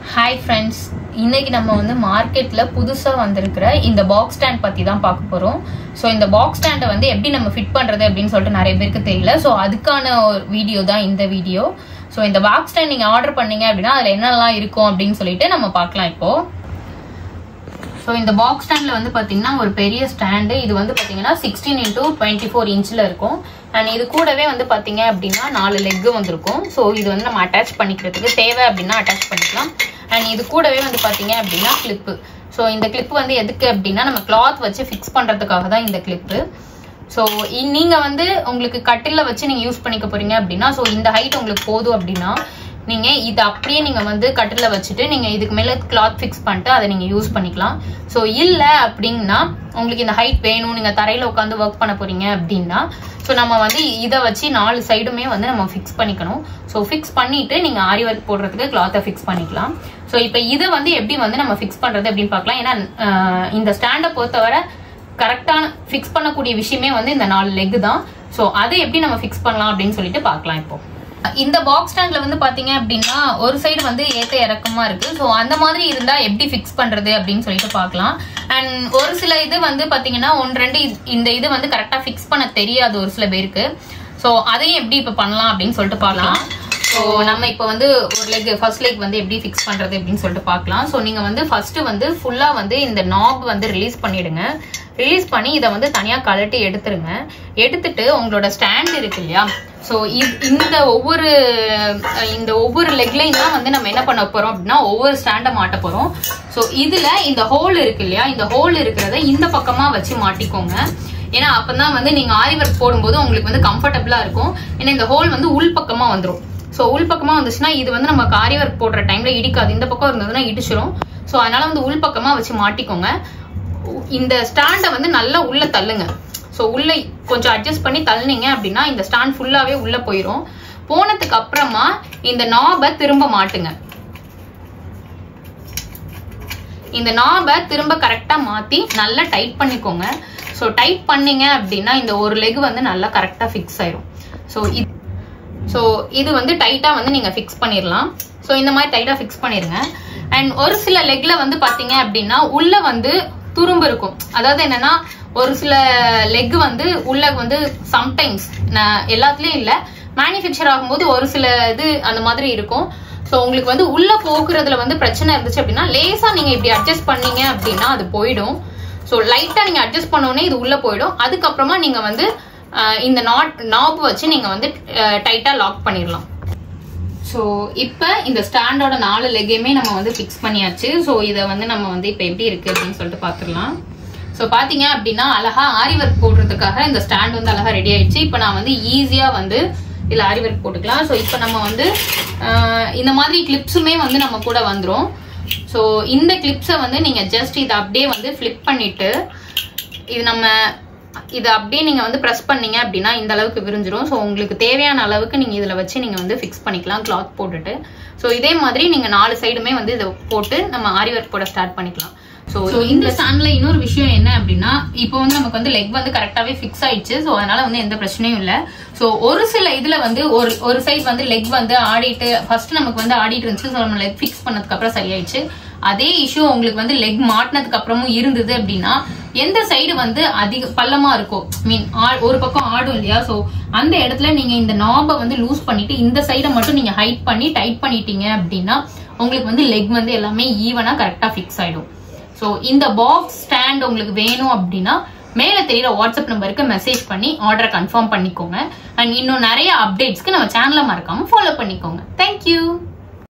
hi friends இன்னைக்கு நம்ம வந்து மார்க்கெட்ல புதுசா வந்திருக்கிற இந்த பாக்ஸ் ஸ்டாண்ட் பத்தி தான் பார்க்க போறோம் ஸோ இந்த பாக்ஸ் ஸ்டாண்டை வந்து எப்படி நம்ம ஃபிட் பண்றது அப்படின்னு சொல்லிட்டு நிறைய பேருக்கு தெரியல ஸோ அதுக்கான வீடியோ தான் இந்த வீடியோ ஸோ இந்த பாக்ஸ் ஸ்டாண்ட் நீங்க ஆர்டர் பண்ணீங்க அப்படின்னா அதுல என்னெல்லாம் இருக்கும் அப்படின்னு சொல்லிட்டு நம்ம பார்க்கலாம் இப்போ ஸோ இந்த பாக்ஸ் ஸ்டாண்ட்ல வந்து பாத்தீங்கன்னா ஒரு பெரிய ஸ்டாண்டு இது வந்து பாத்தீங்கன்னா சிக்ஸ்டீன் இன்டூ டுவெண்ட்டி ஃபோர் இன்ச்சில் இருக்கும் அண்ட் இது கூடவே வந்து பாத்தீங்க அப்படின்னா நாலு லெக்கு வந்திருக்கும் ஸோ இது வந்து நம்ம அட்டாச் பண்ணிக்கிறதுக்கு தேவை அப்படின்னா அட்டாச் பண்ணிக்கலாம் அண்ட் இது கூடவே வந்து பாத்தீங்க அப்படின்னா கிளிப்பு ஸோ இந்த கிளிப் வந்து எதுக்கு அப்படின்னா நம்ம கிளாத் வச்சு ஃபிக்ஸ் பண்றதுக்காக தான் இந்த கிளிப்பு ஸோ நீங்க வந்து உங்களுக்கு கட்டில வச்சு நீங்க யூஸ் பண்ணிக்க போறீங்க அப்படின்னா ஸோ இந்த ஹைட் உங்களுக்கு போதும் அப்படின்னா நீங்க இது அப்படியே நீங்க வந்து கட்டில வச்சுட்டு நீங்க இதுக்கு மேல கிளாத் ஃபிக்ஸ் பண்ணிட்டு அதை நீங்க யூஸ் பண்ணிக்கலாம் ஸோ இல்ல அப்படின்னா உங்களுக்கு இந்த ஹைட் வேணும் நீங்க தரையில உட்காந்து ஒர்க் பண்ண போறீங்க அப்படின்னா ஸோ நம்ம வந்து இதை வச்சு நாலு சைடுமே வந்து நம்ம ஃபிக்ஸ் பண்ணிக்கணும் ஸோ ஃபிக்ஸ் பண்ணிட்டு நீங்க ஆரி ஒர்க் போடுறதுக்கு கிளாத்தை ஃபிக்ஸ் பண்ணிக்கலாம் ஸோ இப்போ இதை வந்து எப்படி வந்து நம்ம ஃபிக்ஸ் பண்றது அப்படின்னு பார்க்கலாம் ஏன்னா ஆஹ் இந்த ஸ்டாண்டை பொறுத்தவரை கரெக்டான ஃபிக்ஸ் பண்ணக்கூடிய விஷயமே வந்து இந்த நாலு லெக் தான் ஸோ அதை எப்படி நம்ம ஃபிக்ஸ் பண்ணலாம் அப்படின்னு சொல்லிட்டு பார்க்கலாம் இப்போ இந்த பாக்ஸ் ஸ்டாண்ட்ல வந்து பாத்தீங்க அப்படின்னா ஒரு சைடு வந்து ஏத்த இறக்கமா இருக்கு ஸோ அந்த மாதிரி இருந்தா எப்படி ஃபிக்ஸ் பண்றது அப்படின்னு சொல்லிட்டு பார்க்கலாம் அண்ட் ஒரு சில இது வந்து பாத்தீங்கன்னா ஒன்று ரெண்டு இது- இந்த இது வந்து கரெக்டா ஃபிக்ஸ் பண்ண தெரியாது ஒரு சில பேருக்கு ஸோ அதையும் எப்படி இப்ப பண்ணலாம் அப்படின்னு சொல்லிட்டு பார்க்கலாம் ஸோ நம்ம இப்போ வந்து ஒரு லெக் ஃபர்ஸ்ட் லெக் வந்து எப்படி ஃபிக்ஸ் பண்றது அப்படின்னு சொல்லிட்டு பார்க்கலாம் ஸோ நீங்க வந்து ஃபர்ஸ்ட் வந்து ஃபுல்லா வந்து இந்த நாப் வந்து ரிலீஸ் பண்ணிடுங்க ரிலீஸ் பண்ணி இதை வந்து தனியா கழட்டி எடுத்துருங்க எடுத்துட்டு உங்களோட ஸ்டாண்ட் இருக்கு இல்லையா ஸோ இந்த ஒவ்வொரு அஹ், இந்த ஒவ்வொரு லெக்லையும் தான் வந்து நம்ம என்ன பண்ண போறோம் அப்படின்னா ஒவ்வொரு ஸ்டாண்டை மாட்ட போறோம் ஸோ இதுல இந்த ஹோல் இருக்கு இல்லையா இந்த ஹோல் இருக்கிறத இந்த பக்கமா வச்சு மாட்டிக்கோங்க ஏன்னா அப்பதான் வந்து நீங்க ஆரி ஒர்க் போடும்போது உங்களுக்கு வந்து கம்ஃபர்டபுளா இருக்கும் ஏன்னா இந்த ஹோல் வந்து உள் பக்கமா வந்துரும் ஸோ உள் பக்கமா வந்துச்சுன்னா இது வந்து நம்ம ஆரி ஒர்க் போடுற டைம்ல இடிக்காது இந்த பக்கம் இருந்ததுன்னா இடிச்சிரும் ஸோ அதனால வந்து உள் பக்கமா வச்சு மாட்டிக்கோங்க இந்த ஸ்டாண்டை வந்து நல்லா உள்ள தள்ளுங்க ஸோ உள்ள கொஞ்சம் அட்ஜஸ்ட் பண்ணி தள்ளுனீங்க அப்படின்னா இந்த ஸ்டாண்ட் ஃபுல்லாவே உள்ள போயிடும் போனதுக்கு அப்புறமா இந்த நாபை திரும்ப மாட்டுங்க இந்த நாபை திரும்ப கரெக்டா மாத்தி நல்லா டைட் பண்ணிக்கோங்க ஸோ டைட் பண்ணீங்க அப்படின்னா இந்த ஒரு லெக் வந்து நல்லா கரெக்டா ஃபிக்ஸ் ஆயிரும் ஸோ இது ஸோ இது வந்து டைட்டா வந்து நீங்க ஃபிக்ஸ் பண்ணிடலாம் ஸோ இந்த மாதிரி டைட்டா ஃபிக்ஸ் பண்ணிருங்க அண்ட் ஒரு சில லெக்ல வந்து பாத்தீங்க அப்படின்னா உள்ள வந்து துரும்பு இருக்கும் அதாவது என்னன்னா ஒரு சில லெக் வந்து உள்ள வந்து சம்டைம்ஸ் எல்லாத்துலயும் இல்ல மேனுஃபேக்சர் ஆகும்போது ஒரு சில இது அந்த மாதிரி இருக்கும் ஸோ உங்களுக்கு வந்து உள்ள போக்குறதுல வந்து பிரச்சனை இருந்துச்சு அப்படின்னா லேசா நீங்க இப்படி அட்ஜஸ்ட் பண்ணீங்க அப்படின்னா அது போயிடும் ஸோ லைட்டா நீங்க அட்ஜஸ்ட் பண்ணோடனே இது உள்ள போயிடும் அதுக்கப்புறமா நீங்க வந்து அஹ், இந்த நாட் நாப் வச்சு நீங்க வந்து டைட்டா லாக் பண்ணிடலாம் ஸோ இப்போ இந்த ஸ்டாண்டோட நாலு லெக்கையுமே நம்ம வந்து ஃபிக்ஸ் பண்ணியாச்சு ஸோ இதை வந்து நம்ம வந்து இப்போ எப்படி இருக்கு அப்படின்னு சொல்லிட்டு பார்த்துடலாம் ஸோ பார்த்தீங்க அப்படின்னா அழகா ஆரி ஒர்க் போடுறதுக்காக இந்த ஸ்டாண்ட் வந்து அழகா ரெடி ஆயிடுச்சு இப்போ நான் வந்து ஈஸியாக வந்து இதில் ஆரி ஒர்க் போட்டுக்கலாம் ஸோ இப்போ நம்ம வந்து ஆஹ், இந்த மாதிரி கிளிப்ஸுமே வந்து நம்ம கூட வந்துரும் ஸோ இந்த கிளிப்ஸை வந்து நீங்கள் ஜஸ்ட் இதை அப்படியே வந்து ஃப்ளிப் பண்ணிட்டு இது நம்ம இதை அப்படியே நீங்க வந்து ப்ரெஸ் பண்ணீங்க அப்படின்னா இந்த அளவுக்கு விரிஞ்சிரும் ஸோ உங்களுக்கு தேவையான அளவுக்கு நீங்க இதுல வச்சு நீங்க வந்து ஃபிக்ஸ் பண்ணிக்கலாம் கிளாத் போட்டுட்டு ஸோ இதே மாதிரி நீங்க நாலு சைடுமே வந்து இதை போட்டு நம்ம ஆரி ஒர்க் போட ஸ்டார்ட் பண்ணிக்கலாம் ஸோ இந்த ஸ்டாண்ட்ல இன்னொரு விஷயம் என்ன அப்படின்னா இப்போ வந்து நமக்கு வந்து லெக் வந்து கரெக்டாவே ஃபிக்ஸ் ஆயிடுச்சு ஸோ அதனால வந்து எந்த பிரச்சனையும் இல்லை ஸோ ஒரு சில இதுல வந்து ஒரு ஒரு சைடு வந்து லெக் வந்து ஆடிட்டு ஃபர்ஸ்ட் நமக்கு வந்து ஆடிட்டு இருந்துச்சு ஸோ நம்ம லெக் ஃபிக்ஸ் பண்ணதுக்கு அப்புறம் சரியாயிடுச்சு அதே இஷ்யூ உங்களுக்கு வந்து லெக் மாட்டினதுக்கு அப்புறமும் இருந்தது அப்படின்னா எந்த சைடு வந்து அதிக பள்ளமா இருக்கும் மீன் ஒரு பக்கம் ஆடும் இல்லையா சோ அந்த இடத்துல நீங்க இந்த நாபை வந்து லூஸ் பண்ணிட்டு இந்த சைடை மட்டும் நீங்க ஹைட் பண்ணி டைட் பண்ணிட்டீங்க அப்படின்னா உங்களுக்கு வந்து லெக் வந்து எல்லாமே ஈவனா கரெக்டா ஃபிக்ஸ் ஆயிடும் சோ இந்த பாக்ஸ் ஸ்டாண்ட் உங்களுக்கு வேணும் அப்படின்னா மேல தெரியுற வாட்ஸ்அப் நம்பருக்கு மெசேஜ் பண்ணி ஆர்டரை கன்ஃபார்ம் பண்ணிக்கோங்க அண்ட் இன்னும் நிறைய அப்டேட்ஸ்க்கு நம்ம சேனலை மறக்காம ஃபாலோ பண்ணிக்கோங்க தேங்க்யூ